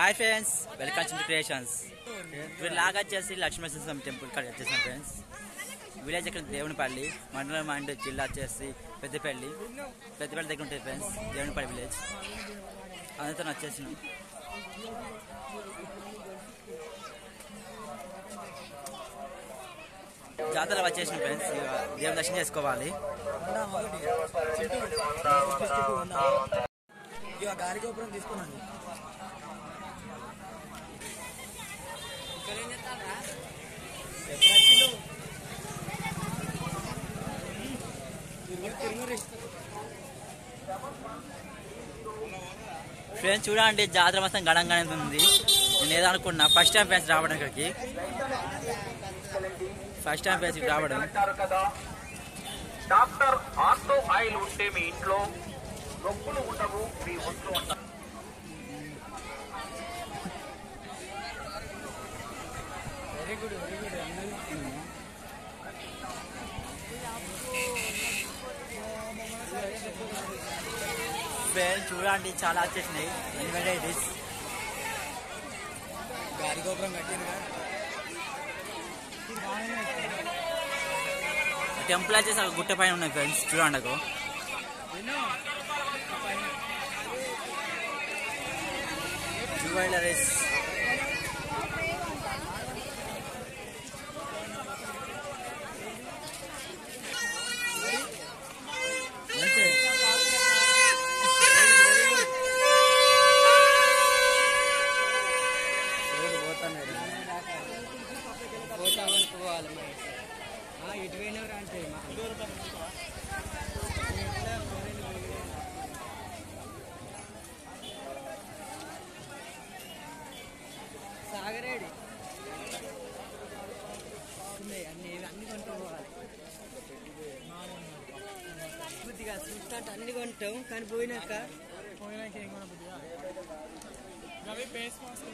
Hi friends welcome to creations ఇప్పుడు లాగా వచ్చేసి లక్ష్మీనరసింహ టెంపుల్ కాడ వచ్చేసాం ఫ్రెండ్స్ విలేజ్ ఇక్కడ దేవునిపల్లి మండలం అండ్ జిల్లా వచ్చేసి పెద్దపల్లి పెద్దపల్లి దగ్గర ఉంటుంది ఫ్రెండ్స్ దేవునిపల్లి విలేజ్ అందరితో వచ్చేసినాం జాతర వచ్చేసిన ఫ్రెండ్స్ ఇక దేవుని దర్శనం చేసుకోవాలి ఇక గాలి గోపురం తీసుకున్నాను ఫ్రెండ్స్ చూడండి జాతర మొత్తం గడంగానే ఉంది నేను ఏదో అనుకున్నా ఫస్ట్ టైం ఫ్రెండ్స్ రావడం ఇక్కడికి ఫస్ట్ టైం ఫ్రెండ్స్ ఇక్కడికి రావడం అంటారు కదా డాక్టర్ ఆర్థో ఆయిల్ ఉంటే మీ ఇంట్లో నొప్పులు ఉండవు మీ ఒంట్లో ఉంటారు very good very good friends చూడండి చాలా వచ్చేసినాయి ఎన్ని వెరైటీస్ గాలి గోపురం కట్టిరుగా టెంపుల్ వచ్చేసి ఒక గుట్ట పైన ఉన్నాయి ఫ్రెండ్స్ చూడండి అగో. జ్యువెలరీస్ అంతే ఎవరు పోతున్నాడు పోతామని పోవాలి మరి ఆ, ఇటు పోయినవరా అంటే సాగరేడి ఉన్నాయి అన్ని అన్ని కొంటూ పోవాలి బుద్ధిగా చూస్తా అన్ని కొంటాం కానీ పోయినాక పోయినాక ఏం కొన బుద్ధిగా అవి ఫేస్ మాస్క్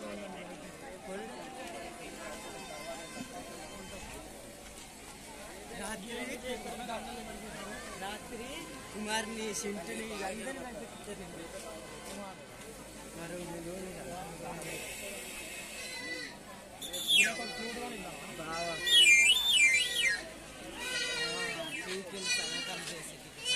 రాత్రి రాత్రి కుమార్ని సింటుని అందరిని కనిపించారండి మరో లోని బాగా చూపులు సహకారం చేసి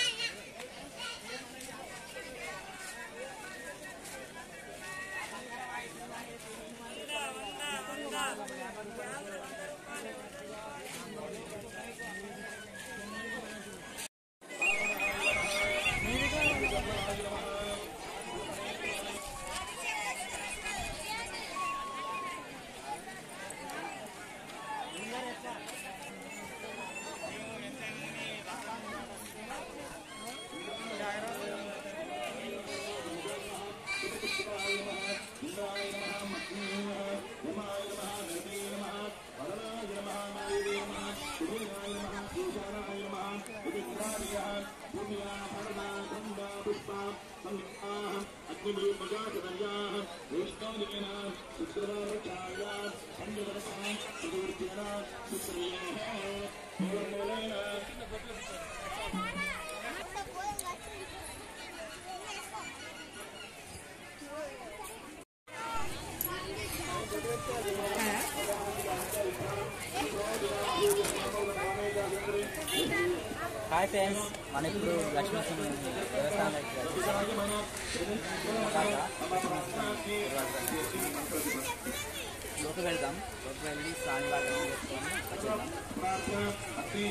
హాయ్ ఫ్రెండ్స్ మన ఇప్పుడు లక్ష్మీనరసింహ దేవస్థానం లోకి వెళ్దాం లోకి వెళ్ళి స్వామివారిని చేసుకొని వచ్చేద్దాం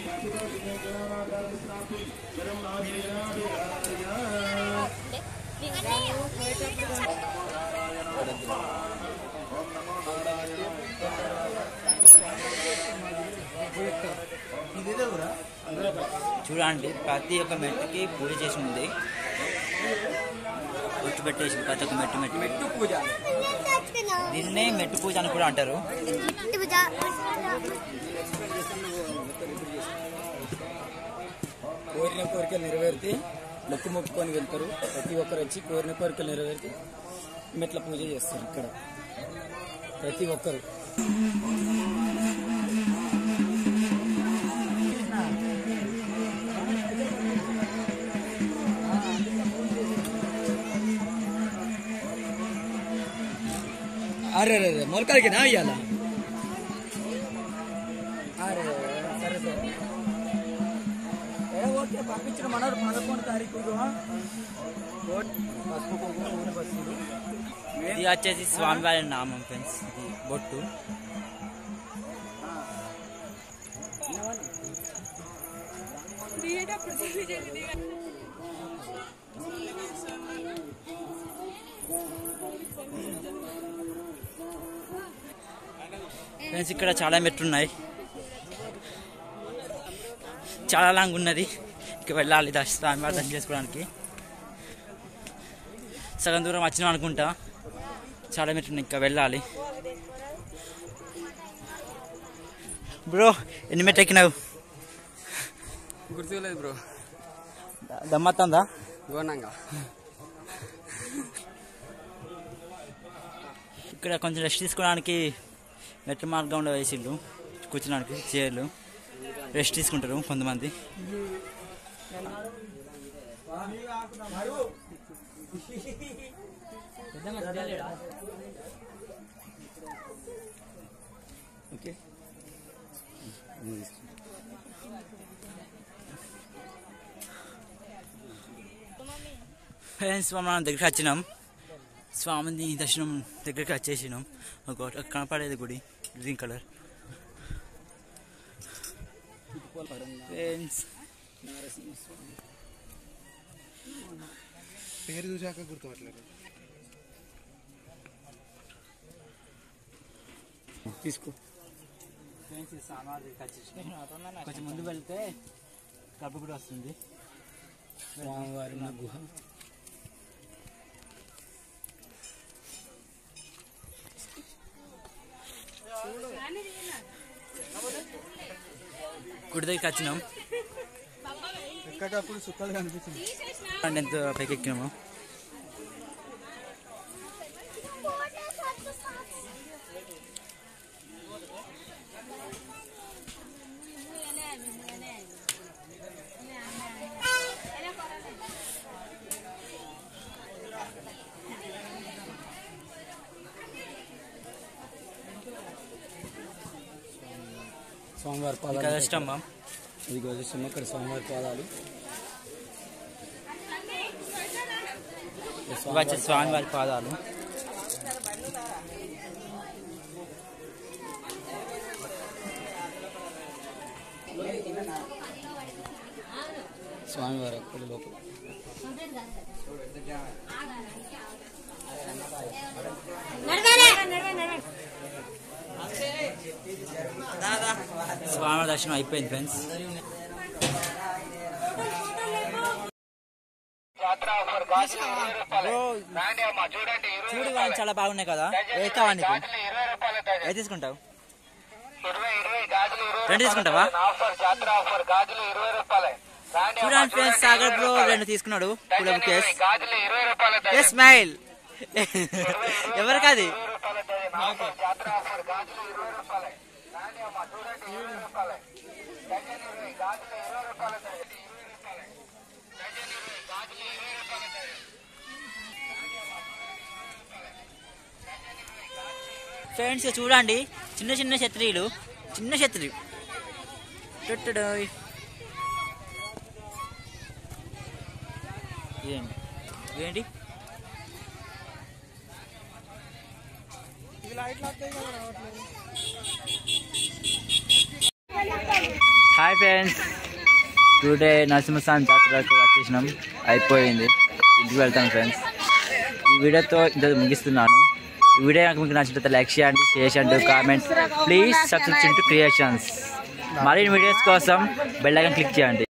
చూడండి ప్రతి ఒక్క మెట్టుకి పూజ చేసి ఉంది గుర్తు పెట్టేసి ప్రతి ఒక్క మెట్టు మెట్టు మెట్టు పూజ దీన్నే మెట్టు పూజ అని కూడా అంటారు కోరిన కోరికలు నెరవేరితే మొక్కు మొక్కుకొని వెళ్తారు ప్రతి ఒక్కరు వచ్చి కోరిన కోరికలు నెరవేరితే మెట్ల పూజ చేస్తారు ఇక్కడ ప్రతి ఒక్కరు అరే అరే అరే మొలకలకి నా ఇయ్యాలా అరే సరే సరే ఏ ఓకే పంపించిన మనోడు పదకొండు తారీఖు పసుపు కుంకుమ ఊరి బస్సులు ఇది వచ్చేసి స్వామివారి నామం ఫ్రెండ్స్ ఇది బొట్టు ఫ్రెండ్స్ ఇక్కడ చాలా మెట్లు ఉన్నాయి చాలా లాంగ్ ఉన్నది ఇక వెళ్ళాలి దర్శ స్వామివారి దర్శనం చేసుకోవడానికి సగం దూరం వచ్చినాం అనుకుంటా చాలా మెట్లు ఉన్నాయి ఇంకా వెళ్ళాలి బ్రో ఎన్ని మెట్లు ఎక్కినావు గుర్తులేదు బ్రో దమ్మత్తందా ఘోరంగా ఇక్కడ కొంచెం రెస్ట్ తీసుకోవడానికి మెట్ల మార్గంలో వేసిళ్ళు కూర్చోడానికి చైర్లు రెస్ట్ తీసుకుంటారు కొంతమంది ఓకే ఫ్రెండ్స్ మనం దగ్గరికి వచ్చినాం స్వామిని దర్శనం దగ్గరికి వచ్చేసినాం ఒక అక్కడ కనపడేది గుడి గ్రీన్ కలర్ ఫ్రెండ్స్ పేరు చూసాక గుర్తుపట్టలేదు తీసుకో కొంచెం ముందు వెళ్తే గర్భగుడి వస్తుంది స్వామివారి ఉన్న గుహ గుడి దగ్గరికి వచ్చినాం ఎక్కడప్పుడు సుక్కలు కనిపించింది అండ్ ఎంత పైకి ఎక్కినాము స్వామివారి ఇంకా పాదాలు స్తంభం ఇది గోజస్వామి ఇక్కడ స్వామివారి పాదాలు ఈ ఇవి వచ్చేసి స్వామివారి పాదాలు స్వామివారి అక్కడ లోపల స్వామివారి దర్శనం అయిపోయింది ఫ్రెండ్స్ జాతర ఆఫర్ గాజులు ఇరవై రూపాయలు రాండి అమ్మా చూడండి ఇరవై చూడు ఇవాళ చాలా బాగున్నాయి కదా ఏ కావాలి నీకు గాజులు ఇరవై రూపాయలు డజన్. ఏ తీసుకుంటావు ఇరవై ఇరవై గాజులు ఇరవై రెండు తీసుకుంటావా? రూపాయలు ఆఫర్ జాతర ఆఫర్ గాజులు ఇరవై రూపాయలే రాండి అమ్మా, చూడండి ఫ్రెండ్స్ చూడండి, సాగర్ ఇరవై బ్రో రూపాయలే. రెండు తీసుకున్నాడు డజన్ పులపు కేస్ ఇరవై, గాజులు ఇరవై రూపాయల ఏ డజన్. స్మైల్ ఇరవై, ఇరవై ఎవరికి అది ఇరవై రూపాయల డజన్. ఆఫర్ జాతర ఆఫర్ గాజులు ఇరవై రూపాయలే రాండి అమ్మా చూడండి ఇరవై రూపాయలే డజన్ ఇరవై గాజులు ఇరవై రూపాయల డజన్ ఇరవై రూపాయలే డజన్ ఇరవై గాజులు ఇరవై రూపాయల డజన్ ఫ్రెండ్స్ చూడండి చిన్న చిన్న క్షత్రియులు చిన్న క్షత్రియులు టుట్టుడోయ్. ఏంటి ఏంటి హాయ్ ఫ్రెండ్స్ టుడే నరసింహస్వామి జాతరకు వచ్చేసినాం అయిపోయింది ఇంటికి వెళ్తాం ఫ్రెండ్స్ ఈ వీడియోతో ఇంత ముగిస్తున్నాను ఈ వీడియో కనుక మీకు నచ్చినట్లయితే లైక్ చేయండి షేర్ చేయండి comment please subscription to creations మరిన్ని వీడియోస్ కోసం బెల్ ఐకాన్ క్లిక్ చేయండి